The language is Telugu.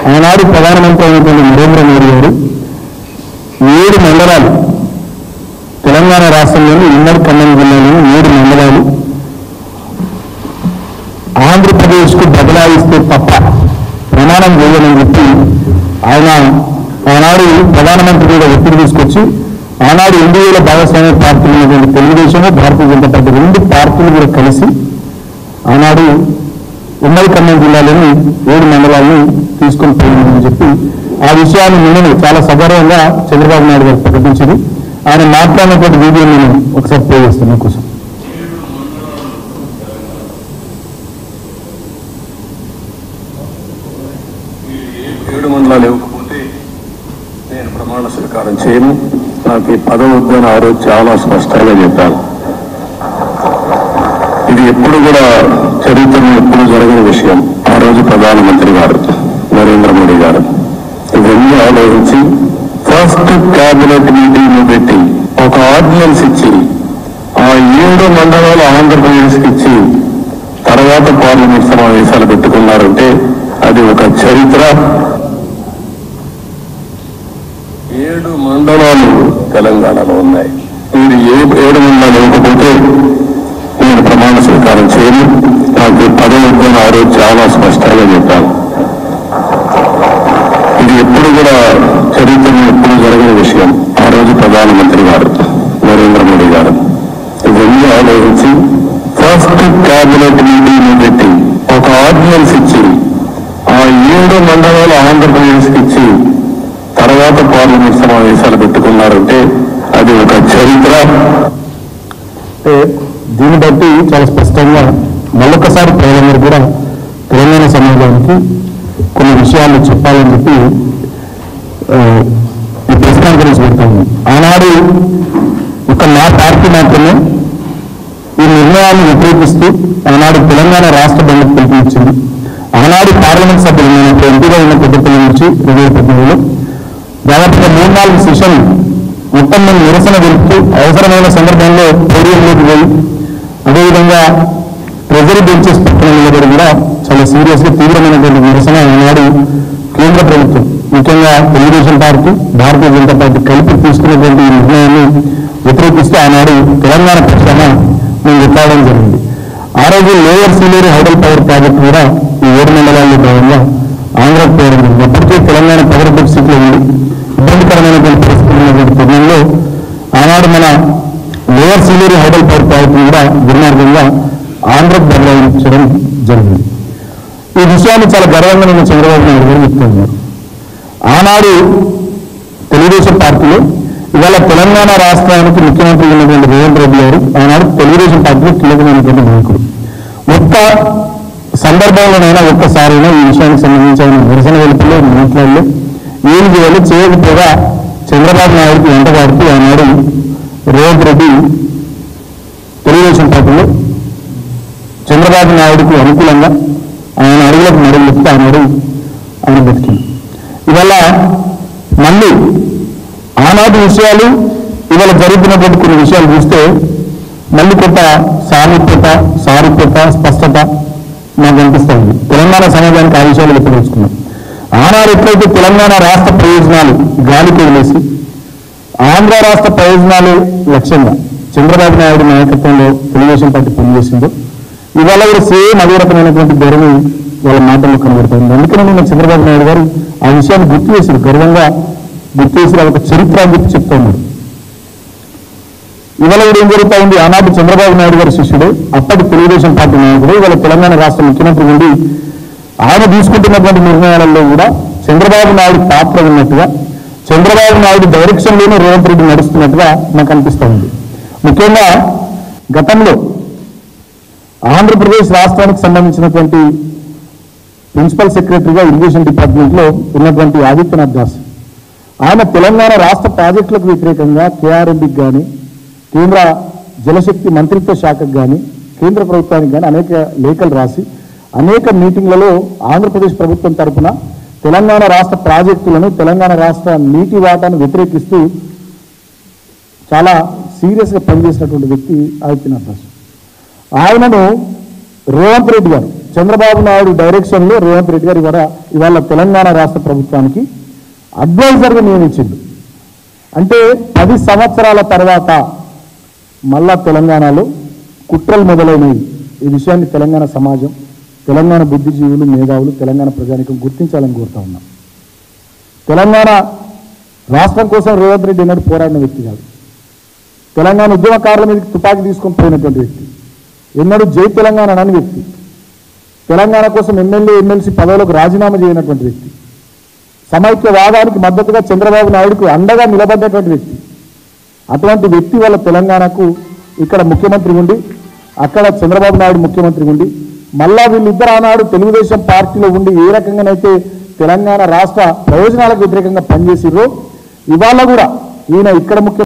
ఆనాడు ప్రధానమంత్రి అయినటువంటి నరేంద్ర మోడీ గారు ఏడు మండలాలు తెలంగాణ రాష్ట్రంలోని ఉమ్మడి ఖమ్మం జిల్లాలోని ఏడు మండలాలు ఆంధ్రప్రదేశ్కు బదలాయిస్తే తప్ప ప్రమాణం చేయమని చెప్పి ఆయన ఆనాడు ప్రధానమంత్రి మీద ఒత్తిడి తీసుకొచ్చి ఆనాడు ఎన్డీఏలో భాగస్వామ్య పార్టీలు ఉన్నటువంటి తెలుగుదేశము భారతీయ జనతా పార్టీ రెండు పార్టీలు కూడా కలిసి ఆనాడు ఉమ్మడి ఖమ్మం జిల్లాలోని ఏడు మండలాలను తీసుకొని పోయిందని చెప్పి ఆ విషయాన్ని నిన్ననే చాలా సగర్వంగా చంద్రబాబు నాయుడు గారు ప్రకటించింది ఆయన మాట్లాడినటువంటి వీడియో నేను ఒకసారి ప్లే చేస్తాను కోసం ఏడు మండలాలు ఇవ్వకపోతే నేను ప్రమాణ స్వీకారం చేయను నాకు ఈ పదవి వద్దని ఆ రోజు చాలా స్పష్టంగా చెప్పాను ఇది ఎప్పుడు కూడా చరిత్రలో ఎప్పుడు జరగని విషయం ఆ రోజు ప్రధానమంత్రి గారు నరేంద్ర మోడీ గారు ఇవన్నీ ఆలోచించి ఫస్ట్ క్యాబినెట్ మీటింగ్ పెట్టి ఒక ఆర్డినెన్స్ ఇచ్చి ఆ ఏడు మండలాలు ఆంధ్రప్రదేశ్కి ఇచ్చి తర్వాత పార్లమెంట్ సమావేశాలు పెట్టుకున్నారంటే అది ఒక చరిత్ర ఏడు మండలాలు తెలంగాణలో ఉన్నాయి మీరు ఏ ఏడు మండలాలు ఇవ్వకపోతే నేను ప్రమాణ స్వీకారం చేయను నాకు ఈ పదవి వద్దని ఆ రోజు చాలా స్పష్టంగా చెప్పాను ఇది ఎప్పుడు కూడా చరిత్రలో ఎప్పుడు జరగని విషయం ఆ రోజు ప్రధానమంత్రి గారు నరేంద్ర మోడీ గారు ఇవన్నీ ఆలోచించి ఫస్ట్ క్యాబినెట్ మీటింగ్ పెట్టి ఒక ఆర్డినెన్స్ ఇచ్చి ఆ ఏడు మండలాలు ఆంధ్రప్రదేశ్కి ఇచ్చి తర్వాత పార్లమెంట్ సమావేశాలు పెట్టుకున్నారంటే అది ఒక చరిత్ర అంటే దీన్ని బట్టి చాలా స్పష్టంగా మళ్ళొకసారి ప్రజలందరూ కూడా తెలంగాణ సమాజానికి కొన్ని విషయాలు చెప్పాలని చెప్పి ఆ, ఈ ప్రెస్ కాన్ఫరెన్స్ పెడతాము ఆనాడు ఒక నా పార్టీ మాత్రమే ఈ నిర్ణయాన్ని వ్యతిరేకిస్తూ ఆనాడు తెలంగాణ రాష్ట్ర బంధుకు పిలుపునిచ్చింది ఆనాడు పార్లమెంట్ సభ్యులు నేను ఎంపీగా ఉన్న పెద్దపల్లి నుంచి రెండు వేల పద్దెనిమిదిలో దాదాపుగా మూడు నాలుగు సెషన్ మొత్తం మేము నిరసన తెలుపుతూ అవసరమైన సందర్భంలో పోడియంలోకి పోయి అదేవిధంగా ట్రెజరీ బెంచెస్ పక్కన నిలబడి కూడా చాలా సీరియస్ గా తీవ్రమైనటువంటి నిరసన ఆనాడు కేంద్ర ప్రభుత్వం ముఖ్యంగా తెలుగుదేశం పార్టీ భారతీయ జనతా పార్టీ కలిపి తీసుకున్నటువంటి ఈ నిర్ణయాన్ని వ్యతిరేకిస్తూ ఆనాడు తెలంగాణ పక్షాన మేము కొట్లాడడం జరిగింది ఆ రోజు lower Sileru hydel power project కూడా ఈ ఏడు మండలాల్లో భాగంగా ఆంధ్రకు పోవడం జరిగింది అప్పటికే తెలంగాణ పవర్ పరిస్థితిలో ఉంది ఇబ్బందికరమైనటువంటి పరిస్థితులు ఉన్నటువంటి తరుణంలో ఆనాడు మన lower Sileru hydel power project కూడా దుర్మార్గంగా ఆంధ్రకు బదలాయించడం జరిగింది ఈ విషయాన్ని చాలా గర్వంగా నేను చంద్రబాబు నాయుడు గారు చెప్తున్నారు ఆనాడు తెలుగుదేశం పార్టీలో ఇవాళ తెలంగాణ రాష్ట్రానికి ముఖ్యమంత్రి ఉన్నటువంటి రేవంత్ రెడ్డి గారు ఆనాడు తెలుగుదేశం పార్టీలో కీలకమైనటువంటి నాయకుడు ఒక్క సందర్భంలోనైనా ఒక్కసారైనా ఈ విషయానికి సంబంధించి ఆయన నిరసన వెలుపులో మాట్లాడలే ఏం చేయాలి చేయకపోగా చంద్రబాబు నాయుడుకి వెంటబడుతూ ఆనాడు రేవంత్ రెడ్డి తెలుగుదేశం పార్టీలో చంద్రబాబు నాయుడుకు అనుకూలంగా ఆయన అడుగులకు నడుగు చెప్తే ఆనాడు ఆయన బతికింది ఇవాళ మళ్ళీ ఆనాటి విషయాలు ఇవాళ జరుగుతున్నటువంటి కొన్ని విషయాలు చూస్తే మళ్ళీ కొంత సామీప్యత సారూప్యత స్పష్టత నాకు అనిపిస్తా ఉంది తెలంగాణ సమాజానికి ఆ విషయాలు వ్యక్తపరుచుకున్నాం ఆనాడు ఎప్పుడైతే తెలంగాణ రాష్ట్ర ప్రయోజనాలు గాలికి వదిలేసి ఆంధ్ర రాష్ట్ర ప్రయోజనాలు లక్ష్యంగా చంద్రబాబు నాయుడు నాయకత్వంలో తెలుగుదేశం పార్టీ పనిచేసిందో ఇవాళ కూడా సేమ్ అదే రకమైనటువంటి ధోరణి వాళ్ళ మాటల్లో కనబడుతుంది అందుకనే నేను చంద్రబాబు నాయుడు గారు ఆ విషయాన్ని గుర్తు చేశారు గర్వంగా గుర్తు చేసి అది ఒక చరిత్ర అని చెప్పి చెప్తా ఉన్నారు ఇవాళ కూడా ఏం జరుగుతా ఉంది ఆనాటి చంద్రబాబు నాయుడు గారి శిష్యుడు అప్పటి తెలుగుదేశం పార్టీ నాయకుడు ఇవాళ తెలంగాణ రాష్ట్ర ముఖ్యమంత్రి ఉండి ఆయన తీసుకుంటున్నటువంటి నిర్ణయాలలో కూడా చంద్రబాబు నాయుడు పాత్ర ఉన్నట్టుగా చంద్రబాబు నాయుడు డైరెక్షన్ లోనే రేవంత్ రెడ్డి నడుస్తున్నట్టుగా నాకు అనిపిస్తా ఉంది ముఖ్యంగా గతంలో ఆంధ్రప్రదేశ్ రాష్ట్రానికి సంబంధించినటువంటి ప్రిన్సిపల్ సెక్రటరీగా ఇరిగేషన్ డిపార్ట్మెంట్ లో ఉన్నటువంటి ఆదిత్యనాథ్ దాస్ ఆయన తెలంగాణ రాష్ట్ర ప్రాజెక్టులకు వ్యతిరేకంగా కేఆర్ఎండికి కానీ కేంద్ర జలశక్తి మంత్రిత్వ శాఖకు కానీ కేంద్ర ప్రభుత్వానికి కానీ అనేక లేఖలు రాసి అనేక మీటింగ్లలో ఆంధ్రప్రదేశ్ ప్రభుత్వం తరపున తెలంగాణ రాష్ట్ర ప్రాజెక్టులను తెలంగాణ రాష్ట్ర నీటి వాటాను వ్యతిరేకిస్తూ చాలా సీరియస్గా పనిచేసినటువంటి వ్యక్తి ఆదిత్యనాథ్ దాస్ ఆయనను రేవంత్ రెడ్డి గారు చంద్రబాబు నాయుడు డైరెక్షన్లో రేవంత్ రెడ్డి గారు ఇవాళ ఇవాళ తెలంగాణ రాష్ట్ర ప్రభుత్వానికి అడ్వైజర్గా నియమించిండు అంటే పది సంవత్సరాల తర్వాత మళ్ళా తెలంగాణలో కుట్రలు మొదలైనవి ఈ విషయాన్ని తెలంగాణ సమాజం తెలంగాణ బుద్ధిజీవులు మేధావులు తెలంగాణ ప్రజానికం గుర్తించాలని కోరుతా ఉన్నాం తెలంగాణ రాష్ట్రం కోసం రేవంత్ రెడ్డి ఎన్నడూ పోరాడిన వ్యక్తి కాదు తెలంగాణ ఉద్యమకారుల మీదకి తుపాకీ తీసుకొని పోయినటువంటి వ్యక్తి ఎన్నడూ జై తెలంగాణ అనని వ్యక్తి తెలంగాణ కోసం ఎమ్మెల్యే ఎమ్మెల్సీ పదవులకు రాజీనామా చేయనటువంటి వ్యక్తి సమైక్యవాదానికి మద్దతుగా చంద్రబాబు నాయుడుకు అండగా నిలబడ్డటువంటి వ్యక్తి అటువంటి వ్యక్తి వల్ల తెలంగాణకు ఇక్కడ ముఖ్యమంత్రి ఉండి అక్కడ చంద్రబాబు నాయుడు ముఖ్యమంత్రి ఉండి మళ్ళా వీళ్ళిద్దరు ఆనాడు తెలుగుదేశం పార్టీలో ఉండి ఏ రకంగానైతే తెలంగాణ రాష్ట్ర ప్రయోజనాలకు వ్యతిరేకంగా పనిచేసిర్రో ఇవాళ కూడా ఈయన ఇక్కడ ముఖ్య